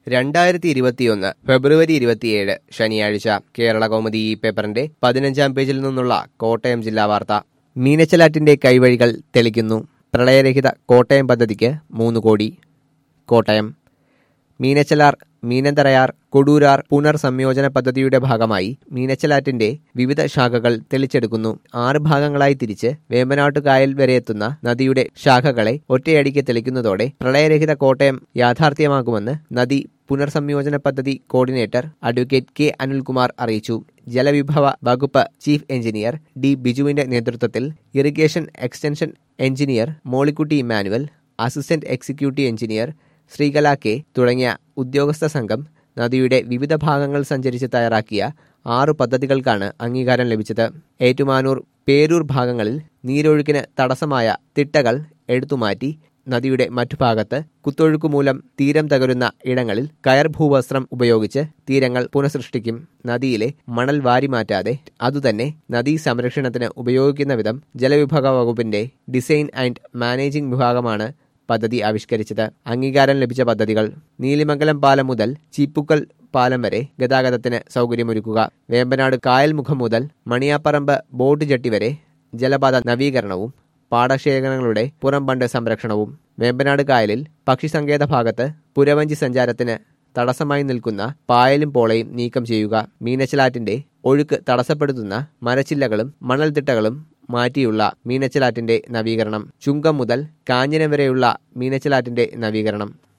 രണ്ടായിരത്തി ഇരുപത്തിയൊന്ന് ഫെബ്രുവരി ഇരുപത്തിയേഴ് ശനിയാഴ്ച കേരള കൗമുദി ഈ പേപ്പറിന്റെ പതിനഞ്ചാം പേജിൽ നിന്നുള്ള കോട്ടയം ജില്ലാ വാർത്ത മീനച്ചലാറ്റിന്റെ കൈവഴികൾ തെളിക്കുന്നു പ്രളയരഹിത കോട്ടയം പദ്ധതിക്ക് മൂന്ന് കോടി കോട്ടയം മീനച്ചലാർ മീനന്തറയാർ കൊടൂരാർ പുനർസംയോജന പദ്ധതിയുടെ ഭാഗമായി മീനച്ചലാറ്റിന്റെ വിവിധ ശാഖകൾ തെളിച്ചെടുക്കുന്നു ആറ് ഭാഗങ്ങളായി തിരിച്ച് വേമ്പനാട്ട് കായൽ വരെ എത്തുന്ന നദിയുടെ ശാഖകളെ ഒറ്റയടിക്ക് തെളിക്കുന്നതോടെ പ്രളയരഹിത കോട്ടയം യാഥാർത്ഥ്യമാകുമെന്ന് നദി പുനർസംയോജന പദ്ധതി കോർഡിനേറ്റർ അഡ്വക്കേറ്റ് കെ അനിൽകുമാർ അറിയിച്ചു ജലവിഭവ വകുപ്പ് ചീഫ് എഞ്ചിനീയർ ഡി ബിജുവിന്റെ നേതൃത്വത്തിൽ irrigation extension engineer Mollykutty Emmanuel assistant executive engineer Sreekala K തുടങ്ങിയ ഉദ്യോഗസ്ഥ സംഘം നദിയുടെ വിവിധ ഭാഗങ്ങൾ സഞ്ചരിച്ച് തയ്യാറാക്കിയ ആറു പദ്ധതികൾക്കാണ് അംഗീകാരം ലഭിച്ചത് ഏറ്റുമാനൂർ പേരൂർ ഭാഗങ്ങളിൽ നീരൊഴുക്കിന് തടസ്സമായ തിട്ടകൾ എടുത്തുമാറ്റി നദിയുടെ മറ്റു ഭാഗത്ത് കുത്തൊഴുക്ക് മൂലം തീരം തകരുന്ന ഇടങ്ങളിൽ കയർ ഭൂവസ്ത്രം ഉപയോഗിച്ച് തീരങ്ങൾ പുനഃസൃഷ്ടിക്കും നദിയിലെ മണൽ വാരിമാറ്റാതെ അതുതന്നെ നദീ സംരക്ഷണത്തിന് ഉപയോഗിക്കുന്ന വിധം ജലവിഭാഗ വകുപ്പിന്റെ ഡിസൈൻ ആൻഡ് മാനേജിംഗ് വിഭാഗമാണ് പദ്ധതി ആവിഷ്കരിച്ചത് അംഗീകാരം ലഭിച്ച പദ്ധതികൾ നീലിമംഗലം പാലം മുതൽ ചീപ്പുക്കൽ പാലം വരെ ഗതാഗതത്തിന് സൗകര്യമൊരുക്കുക വേമ്പനാട് കായൽ മുഖം മുതൽ മണിയാപ്പറമ്പ് ബോട്ട് ജെട്ടി വരെ ജലപാത നവീകരണവും പാടശേഖരങ്ങളുടെ പുറംബണ്ട് സംരക്ഷണവും വേമ്പനാട് കായലിൽ പക്ഷിസങ്കേത ഭാഗത്ത് പുരവഞ്ചി സഞ്ചാരത്തിന് തടസ്സമായി നിൽക്കുന്ന പായലും പോളയും നീക്കം ചെയ്യുക മീനച്ചലാറ്റിന്റെ ഒഴുക്ക് തടസ്സപ്പെടുത്തുന്ന മരച്ചില്ലകളും മണൽത്തിട്ടകളും മാറ്റിയുള്ള മീനച്ചലാറ്റിന്റെ നവീകരണം ചുങ്കം മുതൽ കാഞ്ഞിരം വരെയുള്ള മീനച്ചലാറ്റിന്റെ നവീകരണം